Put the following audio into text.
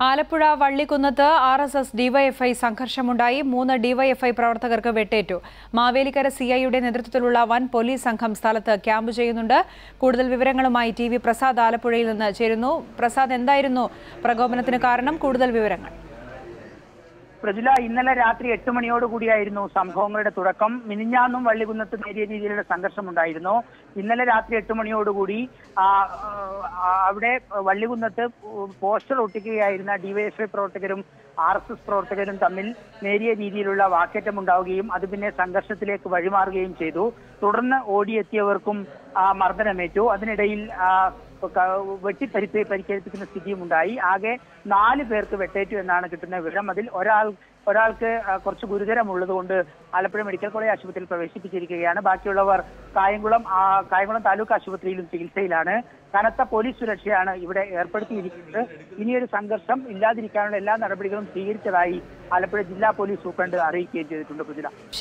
ആലപ്പുഴ വള്ളിക്കുന്നത്ത് R S S DYFI സംഘർഷമുണ്ടായി മൂന്ന് ഡിവൈഎഫ്ഐ പ്രവർത്തകർക്ക് വെട്ടേറ്റു മാവേലിക്കര സിഐയുടെ നേതൃത്വത്തിലുള്ള വൻ പോലീസ് സംഘം സ്ഥലത്ത് ക്യാമ്പ് ചെയ്യുന്നുണ്ട് കൂടുതൽ വിവരങ്ങളുമായി ടി വി പ്രസാദ് ആലപ്പുഴയിൽ നിന്ന് ചേരുന്നു പ്രസാദ് എന്തായിരുന്നു പ്രകോപനത്തിന് കാരണം കൂടുതൽ വിവരങ്ങൾ പ്രജില ഇന്നലെ രാത്രി എട്ട് മണിയോടുകൂടിയായിരുന്നു സംഭവങ്ങളുടെ തുടക്കം മിനിഞ്ഞാന്നും വള്ളികുന്നത്ത് നേരിയ രീതിയിലുള്ള സംഘർഷമുണ്ടായിരുന്നു ഇന്നലെ രാത്രി എട്ട് മണിയോടുകൂടി ആ, ആ, അവിടെ വള്ളികുന്നത്ത് പോസ്റ്റർ ഒട്ടിക്കുകയായിരുന്ന ഡിവൈഎഫ്ഐ പ്രവർത്തകരും ആർ എസ് എസ് പ്രവർത്തകരും തമ്മിൽ നേരിയ രീതിയിലുള്ള വാക്കേറ്റം ഉണ്ടാവുകയും അത് പിന്നെ സംഘർഷത്തിലേക്ക് വഴിമാറുകയും ചെയ്തു തുടർന്ന് ഓടിയെത്തിയവർക്കും ആ, മർദ്ദനമേറ്റു അതിനിടയിൽ ആ, ക- വെട്ടി പരിപ്പേ പരിക്കേൽപ്പിക്കുന്ന സ്ഥിതിയും ഉണ്ടായി ആകെ നാല് പേർക്ക് വെട്ടേറ്റു എന്നാണ് കിട്ടുന്ന വിവരം അതിൽ ഒരാൾ ഒരാൾക്ക് ആ, കുറച്ച് ഗുരുതരമുള്ളത് കൊണ്ട് ആലപ്പുഴ മെഡിക്കൽ കോളേജ് ആശുപത്രിയിൽ പ്രവേശിപ്പിച്ചിരിക്കുകയാണ് ബാക്കിയുള്ളവർ കായംകുളം ആ, കായംകുളം താലൂക്ക് ആശുപത്രിയിലും ചികിത്സയിലാണ് കനത്ത പോലീസ് സുരക്ഷയാണ് ഇവിടെ ഏർപ്പെടുത്തിയിരിക്കുന്നത് ഇനിയൊരു സംഘർഷം ഇല്ലാതിരിക്കാനുള്ള എല്ലാ നടപടികളും സ്വീകരിച്ചതായി ആലപ്പുഴ ജില്ലാ പോലീസ് സൂപ്രണ്ട് അറിയിക്കുകയും ചെയ്തിട്ടുണ്ട് പുതിയ